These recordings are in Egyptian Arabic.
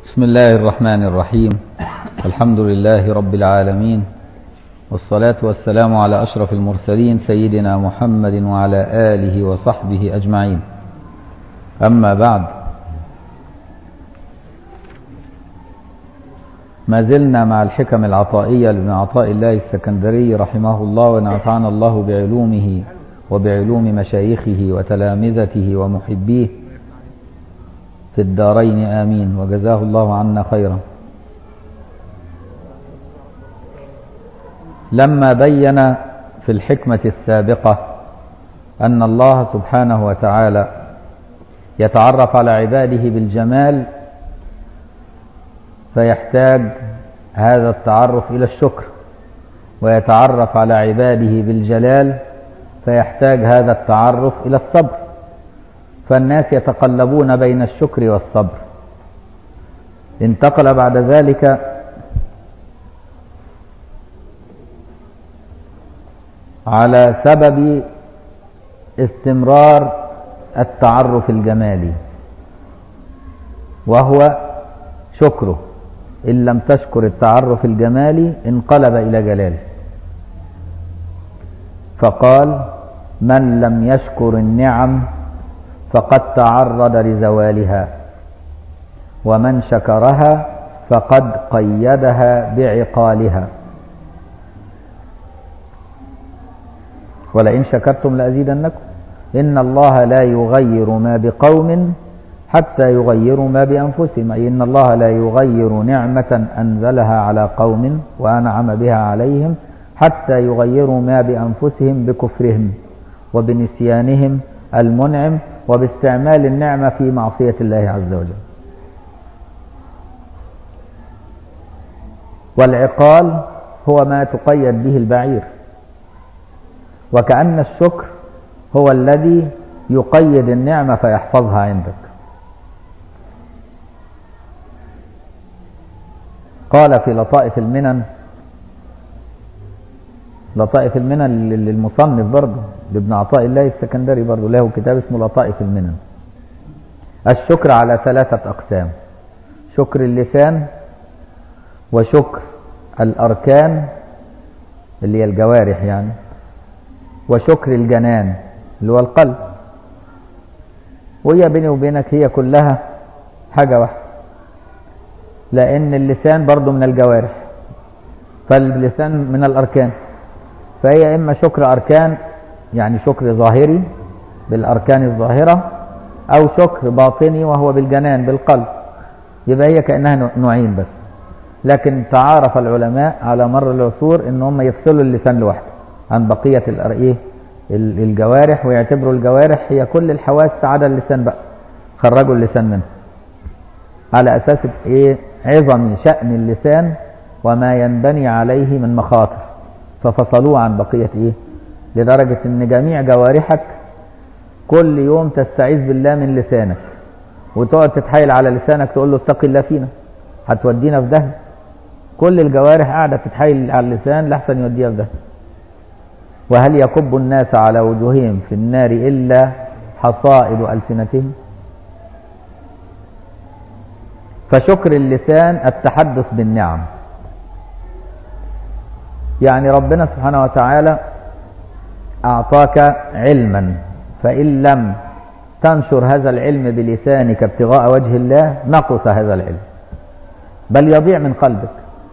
بسم الله الرحمن الرحيم الحمد لله رب العالمين والصلاة والسلام على أشرف المرسلين سيدنا محمد وعلى آله وصحبه أجمعين أما بعد ما زلنا مع الحكم العطائية لابن عطاء الله السكندري رحمه الله ونفعنا الله بعلومه وبعلوم مشايخه وتلامذته ومحبيه في الدارين آمين وجزاه الله عنا خيرا لما بين في الحكمة السابقة أن الله سبحانه وتعالى يتعرف على عباده بالجمال فيحتاج هذا التعرف إلى الشكر ويتعرف على عباده بالجلال فيحتاج هذا التعرف إلى الصبر فالناس يتقلبون بين الشكر والصبر انتقل بعد ذلك على سبب استمرار التعرف الجمالي وهو شكره إن لم تشكر التعرف الجمالي انقلب إلى جلاله فقال من لم يشكر النعم فقد تعرض لزوالها ومن شكرها فقد قيدها بعقالها ولئن شكرتم لأزيدنكم إن الله لا يغير ما بقوم حتى يغيروا ما بأنفسهم أي إن الله لا يغير نعمة أنزلها على قوم وأنعم بها عليهم حتى يغيروا ما بأنفسهم بكفرهم وبنسيانهم المنعم وباستعمال النعمة في معصية الله عز وجل والعقال هو ما تقيد به البعير وكأن الشكر هو الذي يقيد النعمة فيحفظها عندك قال في لطائف المنن لطائف المنن للمصنف برضه لابن عطاء الله السكندري برضه له كتاب اسمه لطائف المنن الشكر على ثلاثة أقسام شكر اللسان وشكر الأركان اللي هي الجوارح يعني وشكر الجنان اللي هو القلب وهي بيني وبينك هي كلها حاجة واحدة لأن اللسان برضه من الجوارح فاللسان من الأركان فهي إما شكر أركان يعني شكر ظاهري بالأركان الظاهرة أو شكر باطني وهو بالجنان بالقلب يبقى هي كأنها نوعين بس لكن تعارف العلماء على مر العصور ان هم يفصلوا اللسان لوحده عن بقية الايه الجوارح ويعتبروا الجوارح هي كل الحواس عدا اللسان بقى خرجوا اللسان منه على اساس ايه عظم شأن اللسان وما ينبني عليه من مخاطر ففصلوه عن بقية ايه لدرجة ان جميع جوارحك كل يوم تستعيذ بالله من لسانك وتقعد تتحايل على لسانك تقول له اتق الله فينا هتودينا في داهيه كل الجوارح قاعده تتحايل على اللسان لحسن يوديها في داهيه وهل يكب الناس على وجوههم في النار الا حصائد السنتهم فشكر اللسان التحدث بالنعم يعني ربنا سبحانه وتعالى اعطاك علما فان لم تنشر هذا العلم بلسانك ابتغاء وجه الله نقص هذا العلم بل يضيع من قلبك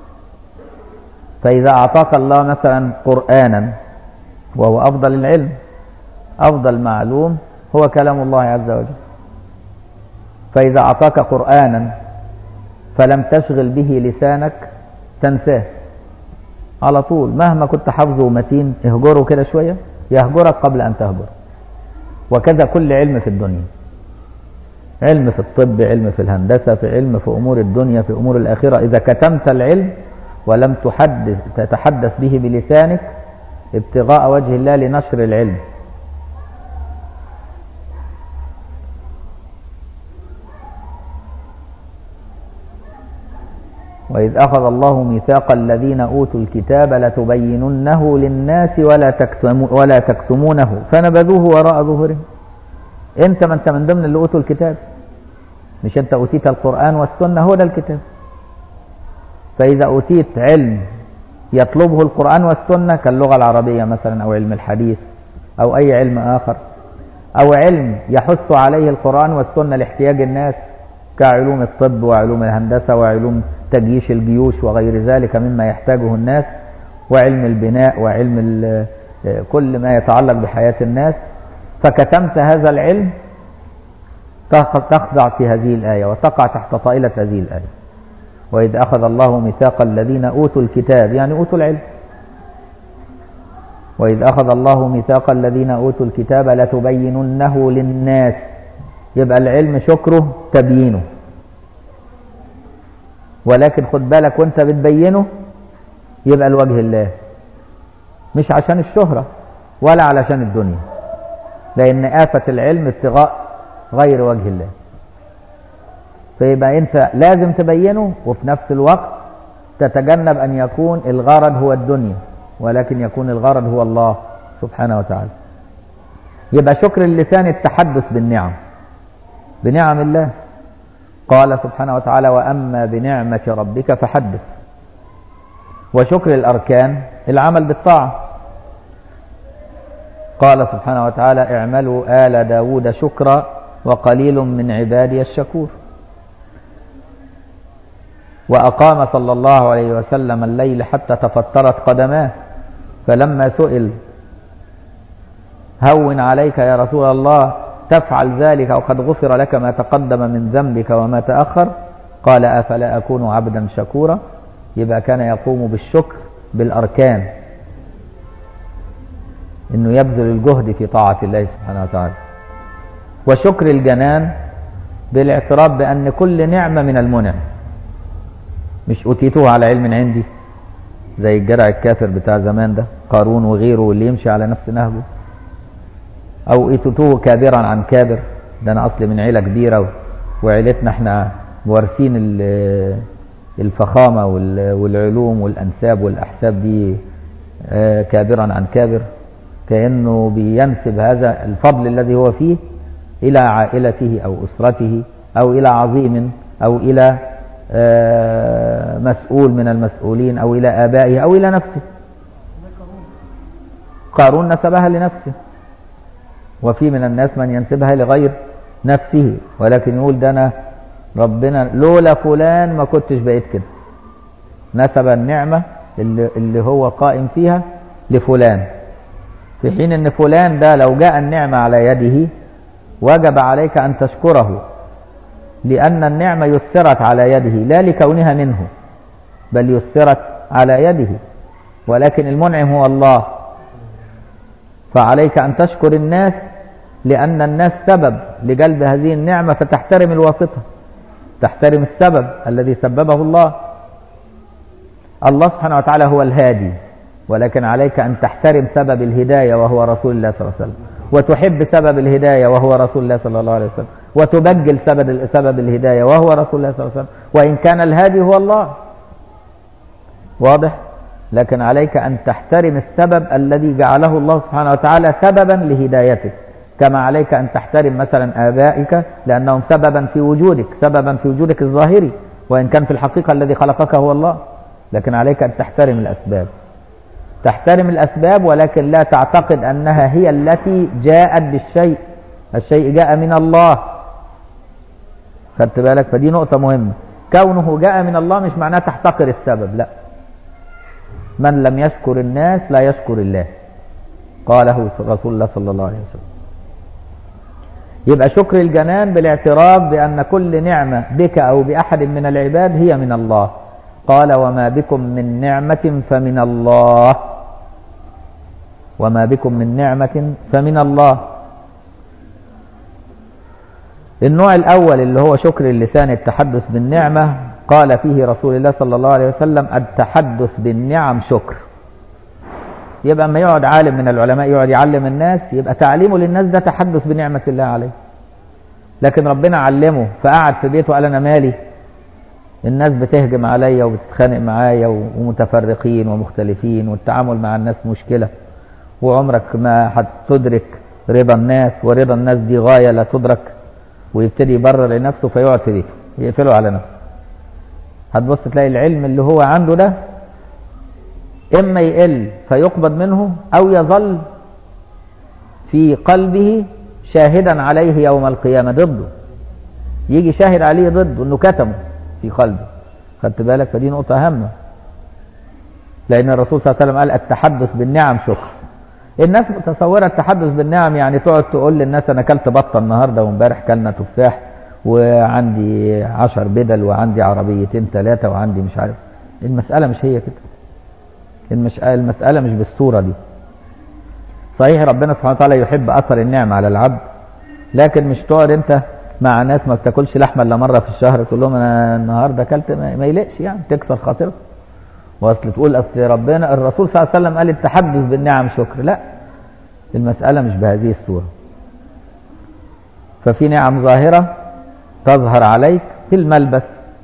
فإذا أعطاك الله مثلا قرآنا وهو أفضل العلم أفضل معلوم هو كلام الله عز وجل فإذا أعطاك قرآنا فلم تشغل به لسانك تنساه على طول مهما كنت حافظه ومتين اهجره كده شوية يهجرك قبل أن تهجر وكذا كل علم في الدنيا علم في الطب علم في الهندسة في علم في أمور الدنيا في أمور الآخرة إذا كتمت العلم ولم تحدث تتحدث به بلسانك ابتغاء وجه الله لنشر العلم وإذ أخذ الله ميثاق الذين أوتوا الكتاب لتبيننه للناس ولا, تكتمو ولا تكتمونه فنبذوه وراء ظهورهم انت ما انت من ضمن اللي اوتوا الكتاب مش انت اوتيت القرآن والسنة هو ده الكتاب فإذا أوتيت علم يطلبه القرآن والسنة كاللغة العربية مثلا أو علم الحديث أو أي علم آخر أو علم يحث عليه القرآن والسنة لاحتياج الناس كعلوم الطب وعلوم الهندسة وعلوم تجيش الجيوش وغير ذلك مما يحتاجه الناس وعلم البناء وعلم ال- كل ما يتعلق بحياة الناس فكتمت هذا العلم تخ- تخضع في هذه الآية وتقع تحت طائلة هذه الآية وإذ أخذ الله ميثاق الذين أوتوا الكتاب يعني أوتوا العلم وإذ أخذ الله ميثاق الذين أوتوا الكتاب لتبيننه للناس يبقى العلم شكره تبيينه ولكن خد بالك وانت بتبينه يبقى لوجه الله مش عشان الشهرة ولا علشان الدنيا لأن آفة العلم ابتغاء غير وجه الله فيبقى انت لازم تبينه وفي نفس الوقت تتجنب ان يكون الغرض هو الدنيا ولكن يكون الغرض هو الله سبحانه وتعالى يبقى شكر اللسان التحدث بالنعم بنعم الله قال سبحانه وتعالى واما بنعمه ربك فحدث وشكر الاركان العمل بالطاعه قال سبحانه وتعالى اعملوا ال داود شكرا وقليل من عبادي الشكور وأقام صلى الله عليه وسلم الليل حتى تفطرت قدماه فلما سئل هون عليك يا رسول الله تفعل ذلك وقد غفر لك ما تقدم من ذنبك وما تأخر قال أفلا أكون عبدا شكورا يبقى كان يقوم بالشكر بالأركان إنه يبذل الجهد في طاعة الله سبحانه وتعالى وشكر الجنان بالاعتراف بأن كل نعمة من المنعم مش أوتيته على علم عندي زي الجرع الكافر بتاع زمان ده قارون وغيره واللي يمشي على نفس نهجه أو أوتيته كابرا عن كابر ده أنا أصلي من عيلة كبيرة وعيلتنا احنا وارثين ال- الفخامة وال- والعلوم والأنساب والأحساب دي آه، كابرا عن كابر كأنه بينسب هذا الفضل الذي هو فيه إلى عائلته أو أسرته أو إلى عظيم أو إلى آه، مسؤول من المسؤولين أو إلى آبائه أو إلى نفسه قارون نسبها لنفسه وفي من الناس من ينسبها لغير نفسه ولكن يقول ده أنا ربنا لولا فلان ما كنتش بقيت كده نسب النعمة اللي, اللي هو قائم فيها لفلان في حين ان فلان ده لو جاء النعمة على يده وجب عليك ان تشكره لأن النعمة يسرت على يده لا لكونها منه بل يسرت على يده ولكن المنعم هو الله فعليك أن تشكر الناس لأن الناس سبب لجلب هذه النعمة فتحترم الواسطة تحترم السبب الذي سببه الله الله سبحانه وتعالى هو الهادي ولكن عليك أن تحترم سبب الهداية وهو رسول الله صلى الله عليه وسلم وتحب سبب الهداية وهو رسول الله صلى الله عليه وسلم وتبجل سبب سبب الهداية وهو رسول الله صلى الله عليه وسلم وإن كان الهادي هو الله واضح لكن عليك أن تحترم السبب الذي جعله الله سبحانه وتعالى سببا لهدايتك كما عليك أن تحترم مثلا آبائك لأنهم سببا في وجودك سببا في وجودك الظاهري وإن كان في الحقيقة الذي خلقك هو الله لكن عليك أن تحترم الأسباب تحترم الأسباب ولكن لا تعتقد أنها هي التي جاءت بالشيء الشيء جاء من الله خدت بالك فدي نقطة مهمة كونه جاء من الله مش معناه تحتقر السبب لا من لم يشكر الناس لا يشكر الله قاله رسول الله صلى الله عليه وسلم يبقى شكر الجنان بالاعتراف بأن كل نعمة بك أو بأحد من العباد هي من الله قال وما بكم من نعمة فمن الله وما بكم من نعمة فمن الله النوع الأول اللي هو شكر اللسان التحدث بالنعمة قال فيه رسول الله صلى الله عليه وسلم التحدث بالنعم شكر يبقى اما يقعد عالم من العلماء يقعد يعلم الناس يبقى تعليمه للناس ده تحدث بنعمة الله عليه لكن ربنا علمه فقعد في بيته قال انا مالي الناس بتهجم عليا وبتتخانق معايا ومتفرقين ومختلفين والتعامل مع الناس مشكلة وعمرك ما هتدرك رضا الناس ورضا الناس دي غاية لا تدرك ويبتدي يبرر لنفسه فيقعد في بيته يقفله على نفسه هتبص تلاقي العلم اللي هو عنده ده إما يقل فيقبض منه أو يظل في قلبه شاهدا عليه يوم القيامة ضده يجي شاهد عليه ضده انه كتمه في قلبه خدت بالك فدي نقطة هامة لأن الرسول صلى الله عليه وسلم قال التحدث بالنعم شكر الناس متصورة التحدث بالنعم يعني تقعد تقول للناس أنا أكلت بطة النهاردة وامبارح كلنا تفاح وعندي عشر بدل وعندي عربيتين ثلاثة وعندي مش عارف المسألة مش هي كده المش... المسألة مش بالصورة دي صحيح ربنا سبحانه وتعالى يحب أثر النعمة على العبد لكن مش تقعد أنت مع ناس ما بتاكلش لحمة إلا مرة في الشهر تقول لهم أنا النهاردة أكلت ما ما يليقش يعني تكسر خاطرك واصل تقول أصل ربنا الرسول صلى الله عليه وسلم قال التحدث بالنعم شكر لا المسألة مش بهذه الصورة ففي نعم ظاهرة تظهر عليك في الملبس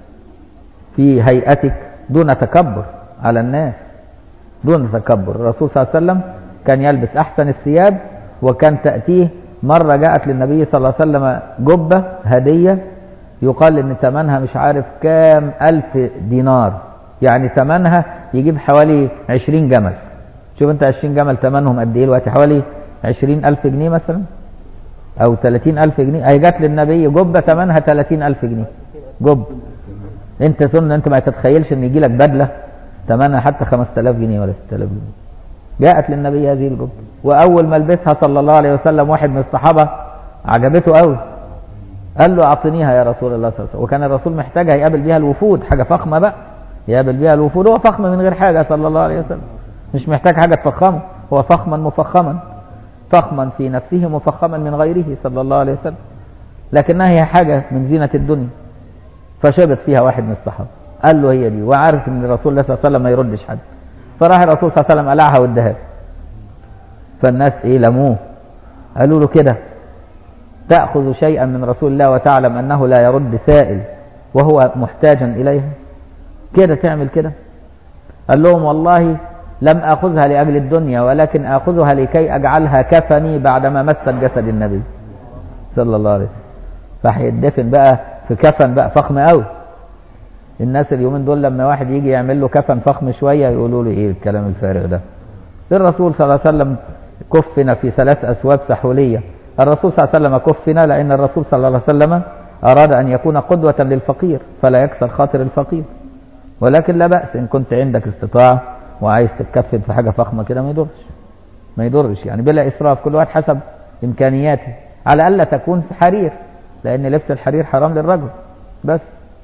في هيئتك دون تكبر على الناس دون تكبر الرسول صلى الله عليه وسلم كان يلبس أحسن الثياب وكان تأتيه مرة جاءت للنبي صلى الله عليه وسلم جبة هدية يقال إن ثمنها مش عارف كام ألف دينار يعني ثمنها يجيب حوالي عشرين جمل شوف أنت عشرين جمل ثمنهم قد إيه دلوقتي حوالي عشرين ألف جنيه مثلا أو ثلاثين ألف جنيه هي جات للنبي جبة ثمنها ثلاثين ألف جنيه جب أنت ثم أنت ما تتخيلش إن يجي لك بدلة ثمنها حتى 5000 جنيه ولا 6000 جنيه جاءت للنبي هذه الجبة وأول ما لبسها صلى الله عليه وسلم واحد من الصحابة عجبته قوي قال له أعطنيها يا رسول الله صلى الله عليه وسلم وكان الرسول محتاجها يقابل بيها الوفود حاجة فخمة بقى يقابل بيها الوفود هو فخم من غير حاجة صلى الله عليه وسلم مش محتاج حاجة تفخمه هو فخما مفخما فخما في نفسه مفخما من غيره صلى الله عليه وسلم لكنها هي حاجة من زينة الدنيا فشبت فيها واحد من الصحابة قال له هي دي وعارف ان الرسول الله صلى الله عليه وسلم ما يردش حد فراح الرسول صلى الله عليه وسلم قلعها واداها فالناس ايه لموه قالوا له كده تأخذ شيئا من رسول الله وتعلم أنه لا يرد سائل وهو محتاجا إليها كده تعمل كده قال لهم والله لم أخذها لأجل الدنيا ولكن أخذها لكي أجعلها كفني بعدما مست جسد النبي صلى الله عليه وسلم فهيدفن بقى في كفن بقى فخم قوي الناس اليومين دول لما واحد يجي يعمل له كفن فخم شويه يقولوا له ايه الكلام الفارغ ده الرسول صلى الله عليه وسلم كفن في ثلاث اثواب سحوليه الرسول صلى الله عليه وسلم كفن لان الرسول صلى الله عليه وسلم اراد ان يكون قدوه للفقير فلا يكسر خاطر الفقير ولكن لا باس ان كنت عندك استطاعه وعايز تتكفن في حاجه فخمه كده ما يضرش ما يضرش يعني بلا اسراف كل واحد حسب امكانياته على الا تكون في حرير لان لبس الحرير حرام للرجل بس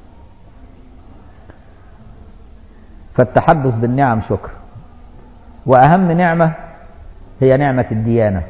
فالتحدث بالنعم شكر وأهم نعمة هي نعمة الديانة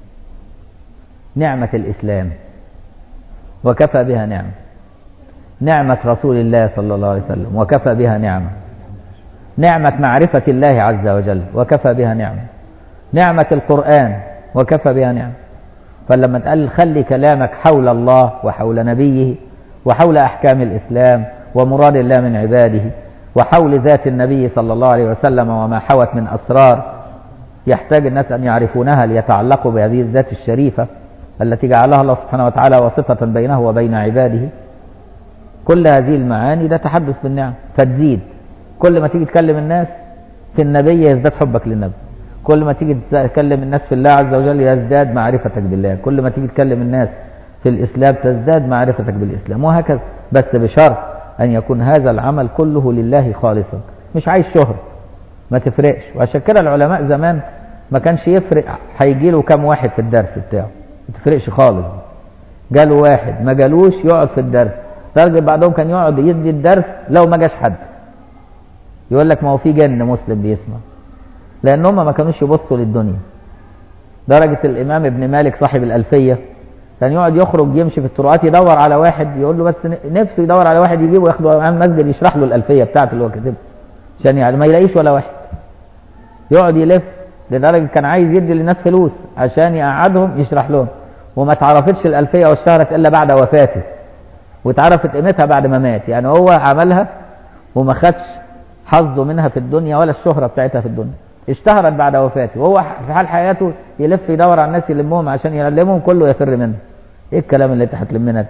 نعمة الإسلام وكفى بها نعمة نعمة رسول الله صلى الله عليه وسلم وكفى بها نعمة نعمة معرفة الله عز وجل وكفى بها نعمة نعمة القرآن وكفى بها نعمة فلما تقال خلي كلامك حول الله وحول نبيه وحول أحكام الإسلام ومراد الله من عباده وحول ذات النبي صلى الله عليه وسلم وما حوت من أسرار يحتاج الناس أن يعرفونها ليتعلقوا بهذه الذات الشريفة التي جعلها الله سبحانه وتعالى واسطة بينه وبين عباده كل هذه المعاني ده تحدث بالنعم فتزيد كل ما تيجي تكلم الناس في النبي يزداد حبك للنبي كل ما تيجي تكلم الناس في الله عز وجل يزداد معرفتك بالله كل ما تيجي تكلم الناس في الإسلام تزداد معرفتك بالإسلام وهكذا بس بشرط أن يكون هذا العمل كله لله خالصا مش عايز شهرة ما تفرقش وعشان كده العلماء زمان ما كانش يفرق هيجي له كام واحد في الدرس بتاعه ما تفرقش خالص جاله واحد ما جالوش يقعد في الدرس درجة بعضهم كان يقعد يدي الدرس لو ما جاش حد يقول لك ما هو في جن مسلم بيسمع لان هم ما كانوش يبصوا للدنيا درجة الامام ابن مالك صاحب الالفية كان يقعد يخرج يمشي في الطرقات يدور على واحد يقول له بس نفسه يدور على واحد يجيبه ياخده عن المسجد يشرح له الالفيه بتاعته اللي هو كاتبها عشان يعني ما يلاقيش ولا واحد يقعد يلف لدرجه كان عايز يدي للناس فلوس عشان يقعدهم يشرح لهم وما اتعرفتش الالفيه واشتهرت الا بعد وفاته واتعرفت قيمتها بعد ما مات يعني هو عملها وما خدش حظه منها في الدنيا ولا الشهره بتاعتها في الدنيا اشتهرت بعد وفاته وهو في حال حياته يلف يدور على الناس يلمهم عشان يعلمهم كله يفر منه ايه الكلام اللي انت هتلمنا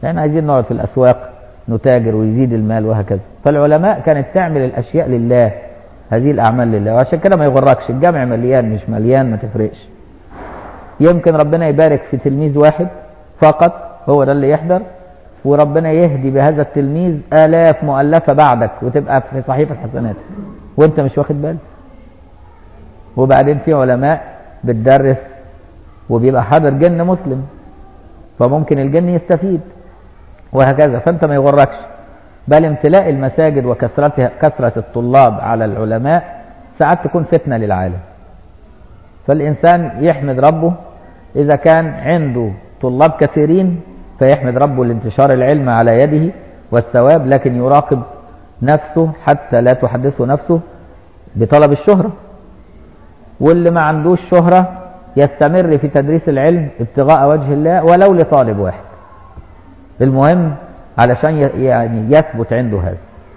احنا عايزين نقعد في الاسواق نتاجر ويزيد المال وهكذا فالعلماء كانت تعمل الاشياء لله هذه الاعمال لله وعشان كده ما يغركش الجامع مليان مش مليان ما تفرقش يمكن ربنا يبارك في تلميذ واحد فقط هو ده اللي يحضر وربنا يهدي بهذا التلميذ آلاف مؤلفة بعدك وتبقى في صحيفة حسناتك وانت مش واخد بالك وبعدين في علماء بتدرس وبيبقى حاضر جن مسلم فممكن الجن يستفيد وهكذا فانت ما يغركش بل امتلاء المساجد وكثرتها كثرة الطلاب على العلماء ساعات تكون فتنة للعالم فالإنسان يحمد ربه إذا كان عنده طلاب كثيرين فيحمد ربه لانتشار العلم على يده والثواب لكن يراقب نفسه حتى لا تحدثه نفسه بطلب الشهرة واللي ما عندوش شهرة يستمر في تدريس العلم ابتغاء وجه الله ولو لطالب واحد المهم علشان يعني يثبت عنده هذا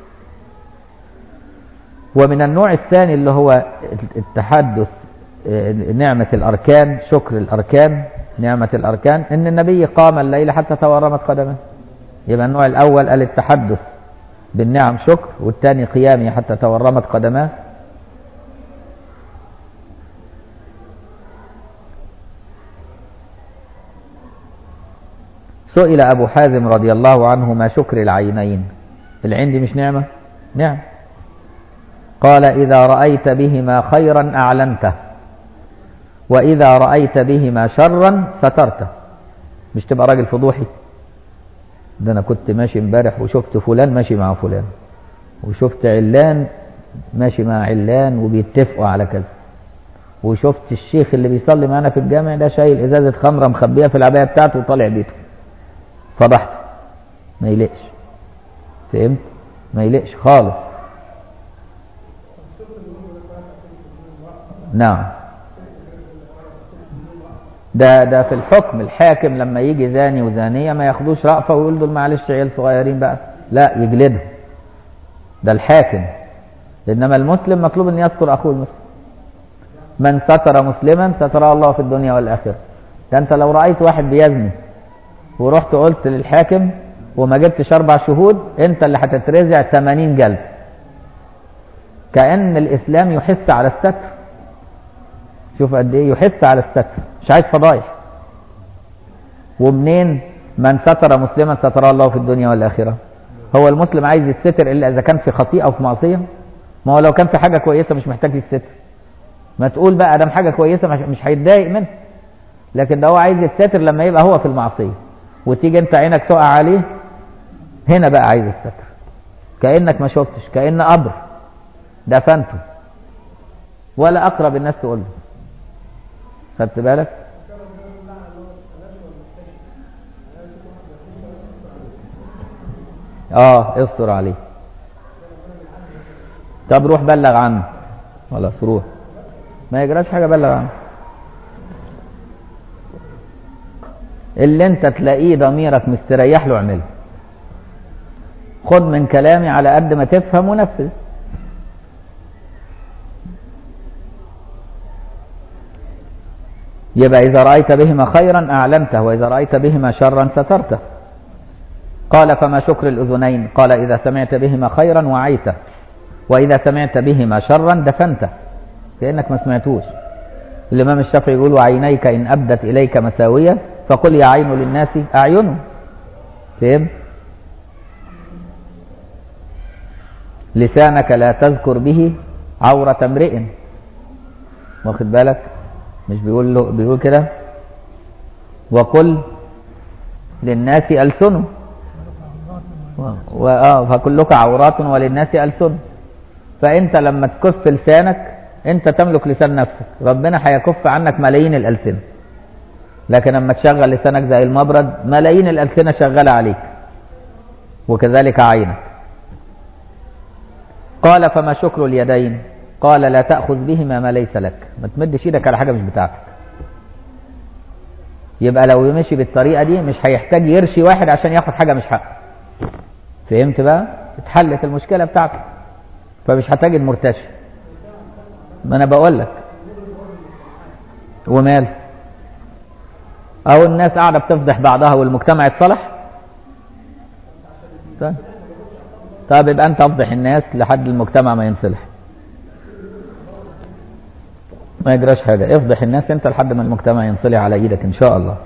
ومن النوع الثاني اللي هو التحدث نعمة الأركان شكر الأركان نعمة الأركان إن النبي قام الليل حتى تورمت قدمه يبقى النوع الأول قال التحدث بالنعم شكر والثاني قيامه حتى تورمت قدماه سئل أبو حازم رضي الله عنه ما شكر العينين العين دي مش نعمة نعم قال إذا رأيت بهما خيرا أعلنته وإذا رأيت بهما شرا سترته مش تبقى راجل فضوحي ده أنا كنت ماشي امبارح وشفت فلان ماشي مع فلان وشفت علان ماشي مع علان وبيتفقوا على كذا وشفت الشيخ اللي بيصلي معانا في الجامع ده شايل ازازه خمره مخبيه في العبايه بتاعته وطالع بيته فضحت ما يلقش فهمت ما يلقش خالص نعم ده ده في الحكم الحاكم لما يجي زاني وزانيه ما ياخدوش رأفه ويقول دول معلش عيال صغيرين بقى لا يجلدهم ده الحاكم انما المسلم مطلوب ان يستر اخوه المسلم من ستر مسلما ستره الله في الدنيا والاخره ده انت لو رايت واحد بيزني ورحت قلت للحاكم وما جبتش اربع شهود انت اللي هتترزع 80 جلد كأن الاسلام يحث على الستر شوف قد ايه يحث على الستر مش عايز فضايح ومنين من ستر مسلما ستره الله في الدنيا والاخره هو المسلم عايز يتستر الا اذا كان في خطيئه او في معصيه ما هو لو كان في حاجه كويسه مش محتاج يتستر ما تقول بقى ده حاجه كويسه مش هيتضايق منها لكن ده هو عايز يتستر لما يبقى هو في المعصيه وتيجي انت عينك تقع عليه هنا بقى عايز الستر كانك ما شفتش كان قبر دفنته ولا اقرب الناس تقول له خدت بالك اه استر عليه طب روح بلغ عنه خلاص روح ما يجراش حاجه بلغ عنه اللي انت تلاقيه ضميرك مستريح له اعمله خد من كلامي على قد ما تفهم ونفذ يبقى إذا رأيت بهما خيرا أعلمته وإذا رأيت بهما شرا سترته قال فما شكر الأذنين قال إذا سمعت بهما خيرا وعيته وإذا سمعت بهما شرا دفنته كأنك ما سمعتوش الإمام الشافعي يقول وعينيك إن أبدت إليك مساوية فقل يا عين للناس أعين فهم لسانك لا تذكر به عورة امرئ واخد بالك مش بيقول له بيقول كده وقل للناس ألسن وآه فكلك عورات وللناس ألسن فأنت لما تكف لسانك أنت تملك لسان نفسك ربنا هيكف عنك ملايين الألسنة لكن لما تشغل لسانك زي المبرد ملايين الألسنة شغالة عليك وكذلك عينك قال فما شكر اليدين قال لا تأخذ بهما ما ليس لك ما تمدش ايدك على حاجة مش بتاعتك يبقى لو مشي بالطريقة دي مش هيحتاج يرشي واحد عشان ياخد حاجة مش حقه فهمت بقى اتحلت المشكلة بتاعته فمش هتجد مرتشي ما انا بقول لك ومال او الناس قاعدة بتفضح بعضها والمجتمع اتصلح طيب طب يبقى انت افضح الناس لحد المجتمع ما ينصلح ما يجراش حاجة افضح الناس انت لحد ما المجتمع ينصلح على ايدك ان شاء الله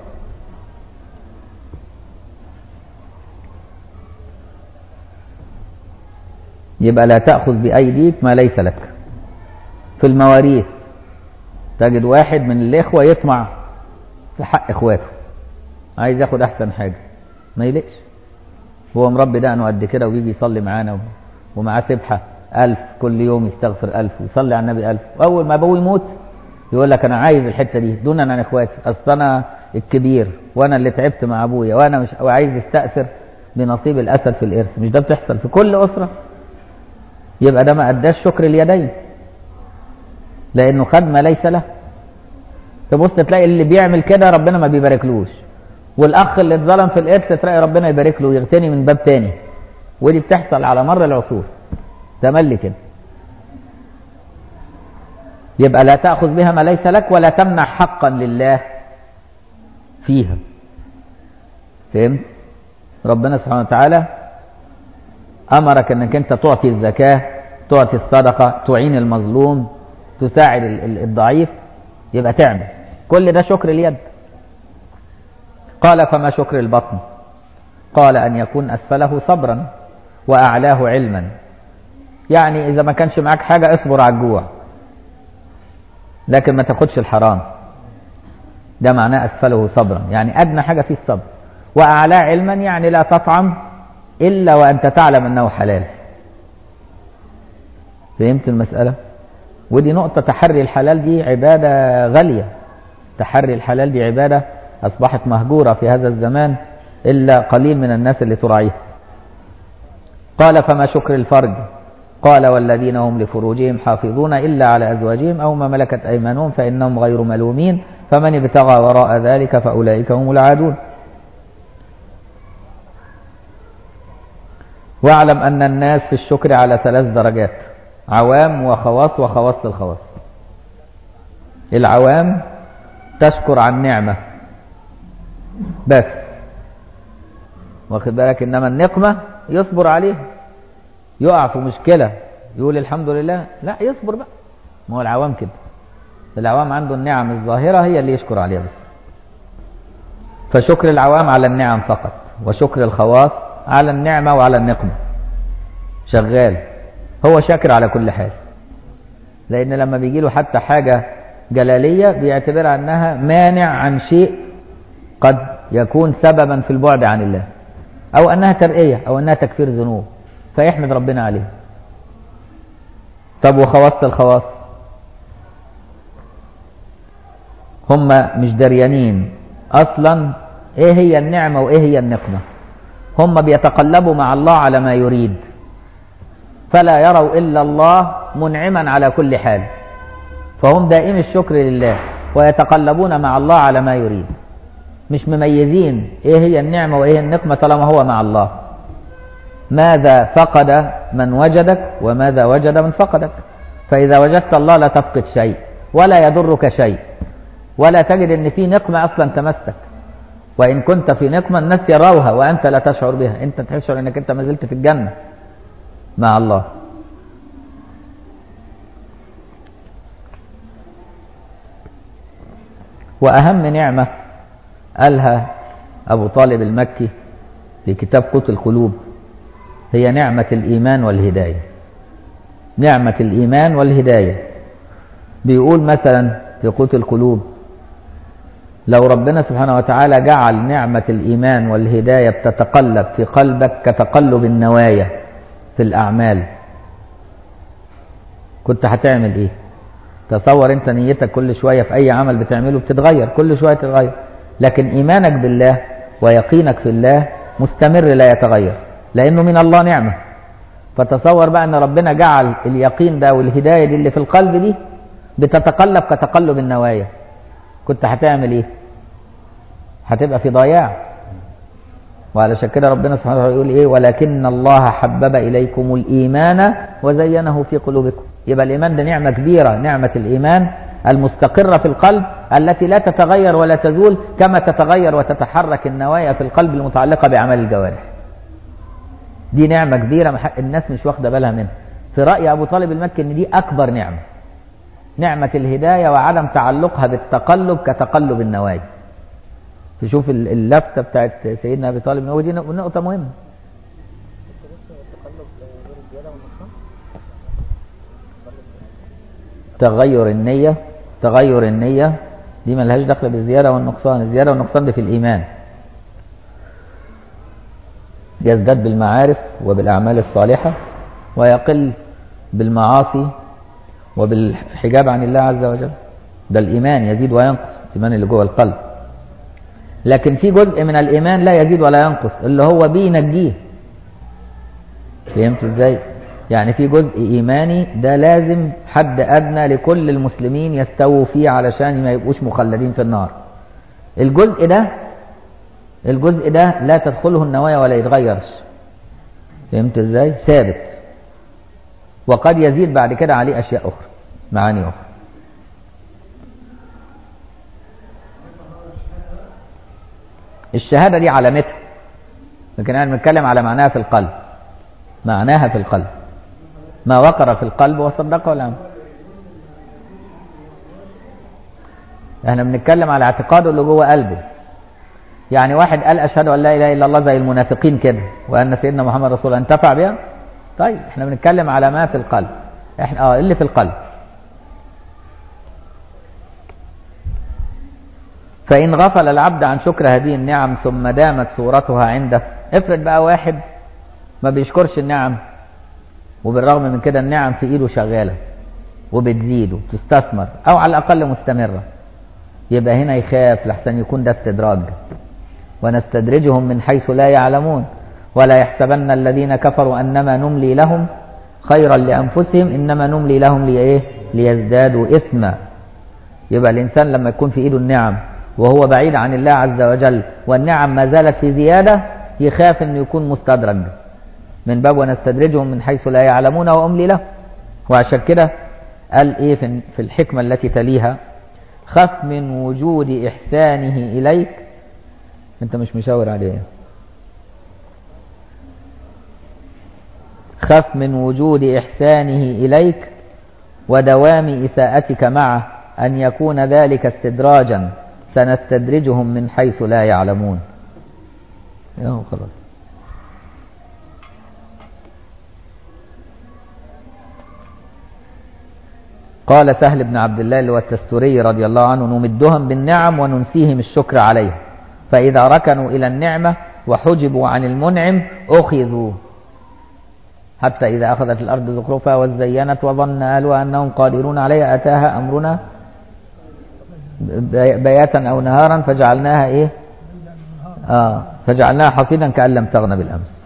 يبقى لا تأخذ بأيديك ما ليس لك في المواريث تجد واحد من الإخوة يطمع في حق إخواته عايز ياخد أحسن حاجة ما يلقش هو مربي دقنه قد كده ويجي يصلي معانا ومعاه سبحة ألف كل يوم يستغفر ألف ويصلي على النبي ألف وأول ما أبوه يموت يقول لك أنا عايز الحتة دي دونا عن إخواتي أصل أنا الكبير وأنا اللي تعبت مع أبويا وأنا مش وعايز يستأثر بنصيب الأسد في الإرث مش ده بتحصل في كل أسرة يبقى ده ما أداش شكر اليدين لأنه خد ما ليس له تبص تلاقي اللي بيعمل كده ربنا ما بيباركلوش والأخ اللي اتظلم في الإرث تلاقي ربنا يبارك له ويغتني من باب تاني ودي بتحصل على مر العصور تملي كده يبقى لا تأخذ بها ما ليس لك ولا تمنع حقا لله فيها فهمت ربنا سبحانه وتعالى أمرك أنك أنت تعطي الزكاة تعطي الصدقة تعين المظلوم تساعد الضعيف يبقى تعمل كل ده شكر اليد قال فما شكر البطن قال أن يكون أسفله صبرا وأعلاه علما يعني إذا ما كانش معاك حاجة اصبر على الجوع لكن ما تاخدش الحرام ده معناه أسفله صبرا يعني أدنى حاجة فيه الصبر وأعلاه علما يعني لا تطعم إلا وأنت تعلم أنه حلال فهمت المسألة ودي نقطة تحري الحلال دي عبادة غالية تحري الحلال دي عبادة أصبحت مهجورة في هذا الزمان إلا قليل من الناس اللي تراعيها قال فما شكر الفرج قال والذين هم لفروجهم حافظون إلا على أزواجهم أو ما ملكت أيمانهم فإنهم غير ملومين فمن ابتغى وراء ذلك فأولئك هم العادون واعلم أن الناس في الشكر على ثلاث درجات عوام وخواص وخواص الخواص العوام تشكر عن نعمة بس واخد بالك إنما النقمة يصبر عليها يقع في مشكلة يقول الحمد لله لا يصبر بقى ما هو العوام كده العوام عنده النعم الظاهرة هي اللي يشكر عليها بس فشكر العوام على النعم فقط وشكر الخواص على النعمة وعلى النقمة شغال هو شاكر على كل حال لأن لما بيجي له حتى حاجة جلالية بيعتبرها أنها مانع عن شيء قد يكون سببا في البعد عن الله أو أنها ترقية أو أنها تكفير ذنوب فيحمد ربنا عليه طب وخواص الخواص هم مش دريانين أصلا إيه هي النعمة وإيه هي النقمة هم بيتقلبوا مع الله على ما يريد فلا يروا إلا الله منعما على كل حال فهم دائم الشكر لله ويتقلبون مع الله على ما يريد مش مميزين ايه هي النعمة وايه النقمة طالما هو مع الله ماذا فقد من وجدك وماذا وجد من فقدك فإذا وجدت الله لا تفقد شيء ولا يضرك شيء ولا تجد ان في نقمة اصلا تمسك وان كنت في نقمة الناس يروها وانت لا تشعر بها انت تشعر انك انت ما زلت في الجنة مع الله وأهم نعمة قالها أبو طالب المكي في كتاب قوت القلوب هي نعمة الإيمان والهداية نعمة الإيمان والهداية بيقول مثلا في قوت القلوب لو ربنا سبحانه وتعالى جعل نعمة الإيمان والهداية بتتقلب في قلبك كتقلب النوايا في الأعمال كنت هتعمل إيه تصور أنت نيتك كل شوية في أي عمل بتعمله بتتغير كل شوية تتغير لكن إيمانك بالله ويقينك في الله مستمر لا يتغير لأنه من الله نعمة فتصور بقى أن ربنا جعل اليقين ده والهداية دي اللي في القلب دي بتتقلب كتقلب النوايا كنت هتعمل ايه هتبقى في ضياع وعلشان كده ربنا سبحانه وتعالى يقول ايه ولكن الله حبب اليكم الايمان وزينه في قلوبكم يبقى الايمان ده نعمه كبيره نعمه الايمان المستقره في القلب التي لا تتغير ولا تزول كما تتغير وتتحرك النوايا في القلب المتعلقه باعمال الجوارح دي نعمة كبيرة مح- الناس مش واخدة بالها منها في رأي أبو طالب المكي إن دي أكبر نعمة نعمة الهداية وعدم تعلقها بالتقلب كتقلب النوايا تشوف ال- اللفتة بتاعت سيدنا أبي طالب هو دي نقطة مهمة تغير النية تغير النية دي ملهاش دخل بالزيادة والنقصان الزيادة والنقصان دي في الإيمان يزداد بالمعارف وبالأعمال الصالحة ويقل بالمعاصي وبالحجاب عن الله عز وجل ده الإيمان يزيد وينقص الإيمان اللي جوه القلب لكن في جزء من الإيمان لا يزيد ولا ينقص اللي هو بينجيه فهمت ازاي؟ يعني في جزء إيماني ده لازم حد أدنى لكل المسلمين يستووا فيه علشان ما يبقوش مخلدين في النار الجزء ده الجزء ده لا تدخله النوايا ولا يتغيرش فهمت ازاي؟ ثابت وقد يزيد بعد كده عليه أشياء أخرى معاني أخرى الشهادة دي علامتها لكن احنا بنتكلم على معناها في القلب معناها في القلب ما وقر في القلب وصدقه العمل احنا بنتكلم على اعتقاده اللي جوه قلبه يعني واحد قال اشهد ان لا اله الا الله زي المنافقين كده وان سيدنا محمد رسول الله انتفع بها طيب احنا بنتكلم على ما في القلب احنا اه اللي في القلب فإن غفل العبد عن شكر هذه النعم ثم دامت صورتها عنده افرض بقى واحد ما بيشكرش النعم وبالرغم من كده النعم في ايده شغالة وبتزيد وبتستثمر او على الاقل مستمرة يبقى هنا يخاف لحسن يكون ده استدراج ونستدرجهم من حيث لا يعلمون ولا يحسبن الذين كفروا انما نملي لهم خيرا لانفسهم انما نملي لهم لإيه؟ ليزدادوا اثما يبقى الانسان لما يكون في ايده النعم وهو بعيد عن الله عز وجل والنعم ما زالت في زياده يخاف انه يكون مستدرج من باب ونستدرجهم من حيث لا يعلمون واملي له وعشان كده قال ايه في في الحكمه التي تليها خف من وجود احسانه اليك انت مش مشاور عليه خف من وجود احسانه اليك ودوام اساءتك معه ان يكون ذلك استدراجا سنستدرجهم من حيث لا يعلمون يا خلاص قال سهل بن عبد الله اللي هو التستوري رضي الله عنه نمدهم بالنعم وننسيهم الشكر عليها فإذا ركنوا إلى النعمة وحجبوا عن المنعم أخذوا حتى إذا أخذت الأرض زخرفها وزينت وظن أهلها أنهم قادرون عليها أتاها أمرنا بياتا أو نهارا فجعلناها إيه آه فجعلناها حصيدا كأن لم تغن بالأمس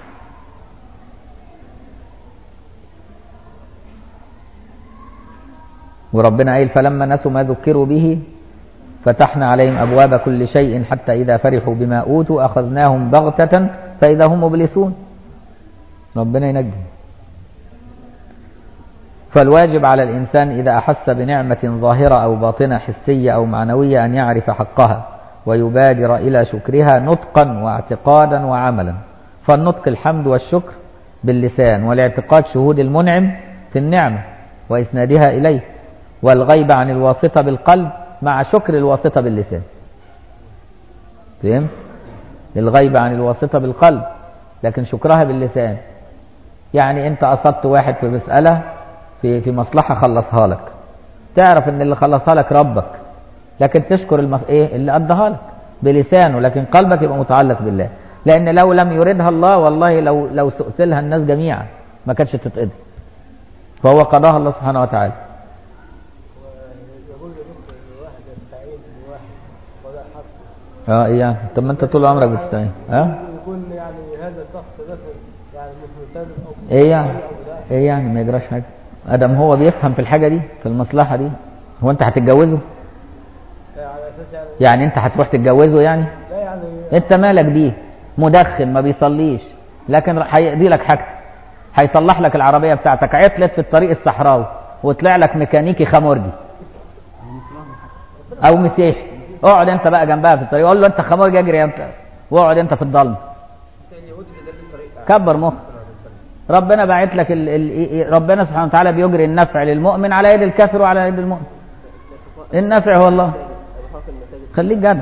وربنا قال فلما نسوا ما ذكروا به فتحنا عليهم أبواب كل شيء حتى إذا فرحوا بما أوتوا أخذناهم بغتة فإذا هم مبلسون ربنا ينجي فالواجب على الإنسان إذا أحس بنعمة ظاهرة أو باطنة حسية أو معنوية أن يعرف حقها ويبادر إلى شكرها نطقا واعتقادا وعملا فالنطق الحمد والشكر باللسان والاعتقاد شهود المنعم في النعمة وإسنادها إليه والغيب عن الواسطة بالقلب مع شكر الواسطة باللسان فهم؟ الغيب عن الواسطة بالقلب لكن شكرها باللسان يعني انت قصدت واحد في مسألة في في مصلحة خلصها لك تعرف ان اللي خلصها لك ربك لكن تشكر المص... ايه اللي قضاها لك بلسانه لكن قلبك يبقى متعلق بالله لان لو لم يردها الله والله لو لو سئت لها الناس جميعا ما كانتش تتقضي فهو قضاها الله سبحانه وتعالى يقول لنصر ان واحد يستعين بواحد ولا حق اه ايه يعني طب ما انت طول عمرك بتستعين اه ممكن يكون يعني هذا الشخص مثلا يعني مش ملتزم او ايه يعني أو لا. ايه يعني ما يجراش حاجه ادم هو بيفهم في الحاجه دي في المصلحه دي هو انت هتتجوزه على اساس يعني يعني انت هتروح تتجوزه يعني لا يعني انت مالك بيه مدخن ما بيصليش لكن هيقضي لك حاجتك هيصلح لك العربيه بتاعتك عطلت في الطريق الصحراوي وطلع لك ميكانيكي خمرجي او مسيحي اقعد انت بقى جنبها في الطريق قول له انت خمرجي اجري انت واقعد انت في الضلمه عشان يهود اللي دل الطريق كبر مخ ربنا باعت لك ال... ال... ربنا سبحانه وتعالى بيجري النفع للمؤمن على يد الكافر وعلى يد المؤمن النفع هو الله ابحاث المساجد خليك جدع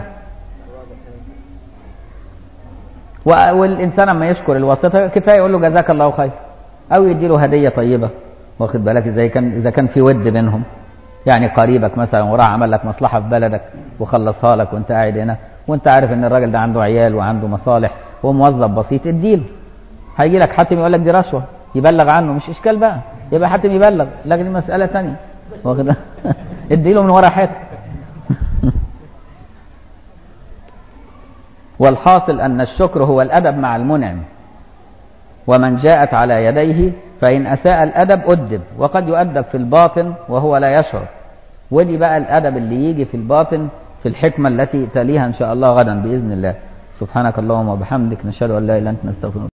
و... والانسان لما يشكر الواسطه كفايه يقول له جزاك الله خير او يدي له هديه طيبه واخد بالك اذا كان اذا كان في ود بينهم يعني قريبك مثلا وراح عمل لك مصلحه في بلدك وخلصها لك وانت قاعد هنا وانت عارف ان الراجل ده عنده عيال وعنده مصالح وموظف بسيط اديله هيجي لك حاتم يقول لك دي رشوه يبلغ عنه مش اشكال بقى يبقى حاتم يبلغ لكن دي مساله ثانيه واخد اديله من ورا حته والحاصل أن الشكر هو الأدب مع المنعم ومن جاءت على يديه فإن أساء الأدب أدب وقد يؤدب في الباطن وهو لا يشعر ودي بقى الأدب اللي يجي في الباطن في الحكمة التي تليها إن شاء الله غدا بإذن الله سبحانك اللهم وبحمدك نشهد أن لا إله إلا أنت نستغفرك